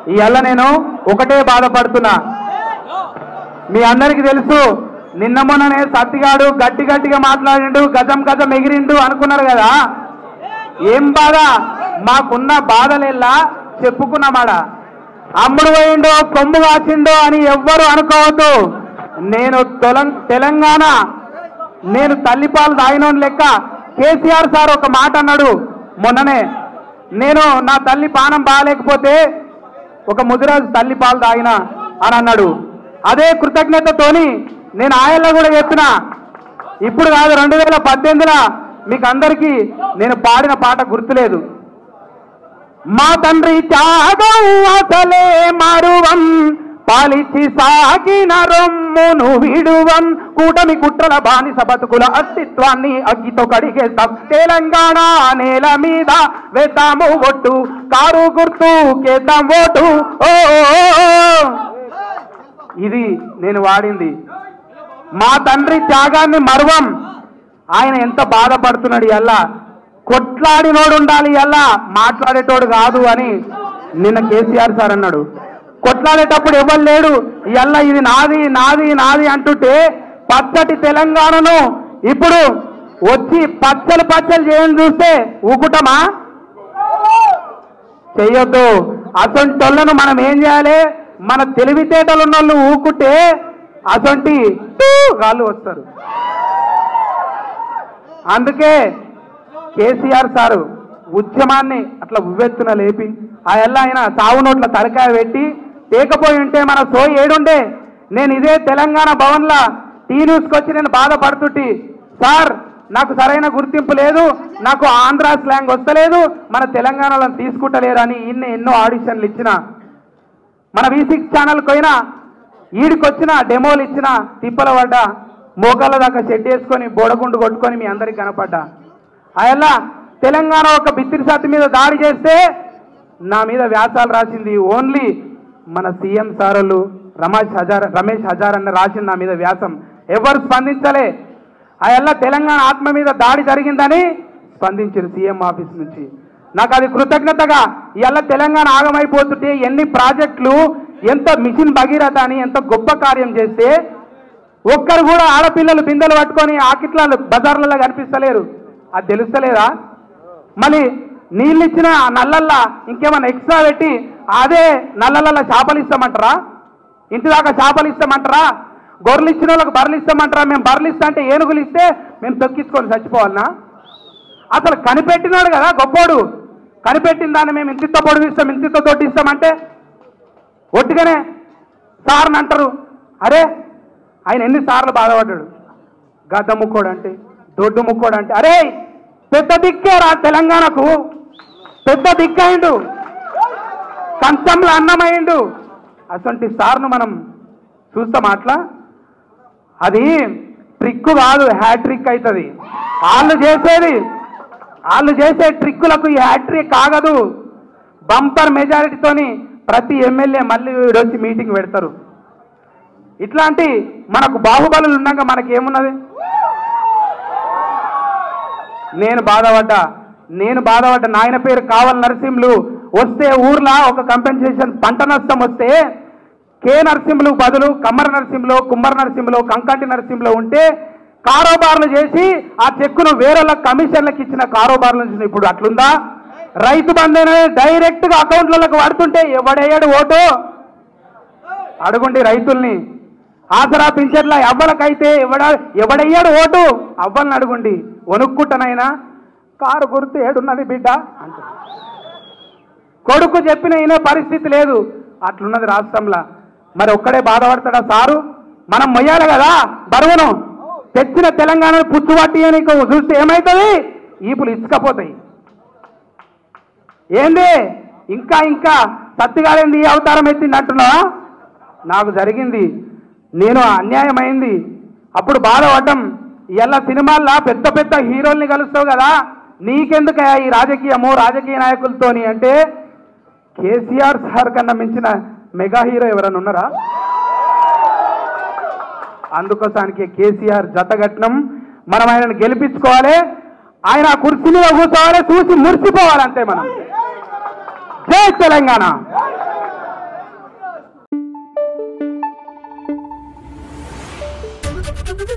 ఇవాళ నేను ఒకటే బాధపడుతున్నా మీ అందరికి తెలుసు నిన్న మొన్ననే సత్తిగాడు గట్టి గట్టిగా మాట్లాడిండు గజం గజం ఎగిరిండు అనుకున్నారు కదా ఏం బాధ మాకున్న బాధలెల్లా చెప్పుకున్నామాడ అమ్ముడు పోయిండో కొమ్ము కాచిండో అని ఎవ్వరు అనుకోవద్దు నేను తెలం- తెలంగాణ నేను తల్లిపాలు తాగినోని లెక్క కేసీఆర్ సార్ ఒక మాట అన్నాడు మొన్ననే నేను నా తల్లి పానం బాగాలేకపోతే ఒక ముదిరాజు తల్లి పాలు తాగిన అని అన్నాడు అదే కృతజ్ఞతతోని నేను ఆయల్లో కూడా చెప్పిన ఇప్పుడు కాదు రెండు వేల పద్దెనిమిదిలో మీకు అందరికీ నేను పాడిన పాట గుర్తులేదు మా తండ్రి త్యాగం అసలే మరువం పాలిచి సాగిన రొమ్మును విడువం కూటమి కుట్రల బానిస బతుకుల అస్తిత్వాన్ని అగ్గితో కడిగేస్తాం తెలంగాణ నేల మీద వేద్దాము ఒట్టు కారు గుర్తు కేద్దాం ఓటు ఓ ఓ, ఓ, ఓ. ఇది నేను వాడింది మా తండ్రి త్యాగాన్ని మరువం ఆయన ఎంత బాధపడుతున్నాడు ఎల్లా కొట్లాడినోడు ఉండాలి ఎల్లా మాట్లాడేటోడు కాదు అని నిన్న కేసీఆర్ సార్ అన్నాడు కొట్లాడేటప్పుడు ఎవరు లేడు ఎల్లా ఇది నాది నాది నాది అంటుంటే పచ్చటి తెలంగాణను ఇప్పుడు వచ్చి పచ్చలు పచ్చలు చేయని చూస్తే ఊకుటమా చెయ్యొద్దు అసొంటోళ్ళను మనం ఏం చేయాలి మన తెలివితేటలు ఉన్న వాళ్ళు ఊకుంటే అసొంటి గాళ్ళు వస్తారు అందుకే కేసీఆర్ సారు ఉద్యమాన్ని అట్లా ఉవ్వెత్తున లేపి ఆ ఎల్ల ఆయన సావు నోట్ల తలకాయ పెట్టి తేకపోయి ఉంటే మన సోయి ఏడుండే నేను ఇదే తెలంగాణ భవన్లా టీ న్యూస్కి వచ్చి నేను బాధపడుతుంటి సార్ నాకు సరైన గుర్తింపు లేదు నాకు ఆంధ్ర స్లాంగ్ వస్తలేదు మన తెలంగాణలో తీసుకుంటలేరు అని ఇన్ని ఎన్నో ఆడిషన్లు ఇచ్చిన మన వి సిక్స్ ఛానల్కి పోయినా ఈడికొచ్చిన డెమోలు ఇచ్చిన తిప్పల పడ్డ మోకాళ్ళ దాకా షెడ్ వేసుకొని బోడగుండు కొట్టుకొని మీ అందరికి కనపడ్డా అయల్లా తెలంగాణ ఒక బిత్తిరి సత్తి మీద దాడి చేస్తే నా మీద వ్యాసాలు రాసింది ఓన్లీ మన సీఎం సారులు రమేష్ హజార్ రమేష్ హజార్ అన్న రాసింది నా మీద వ్యాసం ఎవరు స్పందించలే అయల్లా తెలంగాణ ఆత్మ మీద దాడి జరిగిందని స్పందించారు సీఎం ఆఫీస్ నుంచి నాకు అది కృతజ్ఞతగా ఇవాళ తెలంగాణ ఆగమైపోతుంటే ఎన్ని ప్రాజెక్టులు ఎంత మిషన్ భగీరథ అని ఎంత గొప్ప కార్యం చేస్తే ఒక్కరు కూడా ఆడపిల్లలు బిందెలు పట్టుకొని ఆకిట్ల బజార్లలో కనిపిస్తలేరు అది తెలుస్తలేదా మళ్ళీ నీళ్ళు ఇచ్చిన ఆ నల్లల్లా ఇంకేమైనా ఎక్స్ట్రా పెట్టి అదే నల్లలల్ల చేపలు ఇస్తామంటారా ఇంటి దాకా చేపలు ఇస్తామంటారా గొర్రెలు ఇచ్చిన వాళ్ళకి బర్రెలు ఇస్తామంటారా మేము బర్రెలు ఇస్తా అంటే ఏనుగులు ఇస్తే మేము తొక్కించుకొని చచ్చిపోవాలనా అసలు కనిపెట్టినాడు కదా గొప్పోడు కనిపెట్టిన దాన్ని మేము ఇంతితో పొడిగిస్తాం ఇంతితో తొట్టిస్తామంటే ఒట్టిగానే సార్ని అంటారు అరే ఆయన ఎన్నిసార్లు బాధపడ్డాడు గద్ద ముక్కోడు అంటే దొడ్డు ముక్కోడు అంటే అరే పెద్ద దిక్కే రా తెలంగాణకు పెద్ద దిక్కయిండు కంచంలో అన్నమయ్యిండు అటువంటి సార్ను మనం చూస్తాం అట్లా అది ట్రిక్ కాదు హ్యాట్రిక్ అవుతుంది వాళ్ళు చేసేది వాళ్ళు చేసే ట్రిక్కులకు ఈ హ్యాట్రిక్ ఆగదు బంపర్ మెజారిటీతోని ప్రతి ఎమ్మెల్యే మళ్ళీ వీడొచ్చి మీటింగ్ పెడతారు ఇట్లాంటి మనకు బాహుబలులు ఉన్నాక మనకి ఏమున్నది నేను బాధపడ్డా నేను బాధపడ్డా నాయన పేరు కావల్ నరసింహులు వస్తే ఊర్లో ఒక కంపెన్సేషన్ పంట నష్టం వస్తే కే నరసింహులు బదులు కమ్మర నరసింహులు కుమ్మర నరసింహులు కంకంటి నరసింహులు ఉంటే కారోబార్లు చేసి ఆ చెక్కును వేరేళ్ళ కమిషన్లకు ఇచ్చిన కారోబార్లు నుంచి ఇప్పుడు అట్లుందా రైతు బంధు డైరెక్ట్ గా అకౌంట్లకు పడుతుంటే ఎవడేయడు ఓటు అడుగుండి రైతుల్ని ఆసరా పింఛన్ల ఎవ్వలకైతే ఎవడ ఎవడయ్యాడు ఓటు అవ్వల్ని అడుగుండి వణుక్కుంటనైనా కారు గుర్తు ఏడున్నది బిడ్డ అంట కొడుకు చెప్పిన ఈయన పరిస్థితి లేదు అట్లున్నది రాష్ట్రంలో మరి ఒక్కడే బాధపడతాడా సారు మనం మొయ్యాలి కదా బరువును తెచ్చిన తెలంగాణ పుచ్చుబట్టి అని చూస్తే ఏమవుతుంది ఈపులు ఇసుకపోతాయి ఏంది ఇంకా ఇంకా సత్తిగారేంది ఈ అవతారం ఎత్తింది అంటున్నావా నాకు జరిగింది నేను అన్యాయమైంది అప్పుడు బాధపడ్డం ఇలా సినిమాల్లో పెద్ద పెద్ద హీరోల్ని కలుస్తావు కదా నీకెందుకయ్యా ఈ రాజకీయము రాజకీయ నాయకులతోని అంటే కేసీఆర్ సార్ కన్నా మించిన మెగా హీరో ఎవరైనా ఉన్నారా అందుకోసానికి కేసీఆర్ జతగట్నం మనం ఆయనను గెలిపించుకోవాలి ఆయన ఆ కుర్చీ మీద కూర్చోవాలి చూసి మురిసిపోవాలి అంతే మనం జై తెలంగాణ Thank you.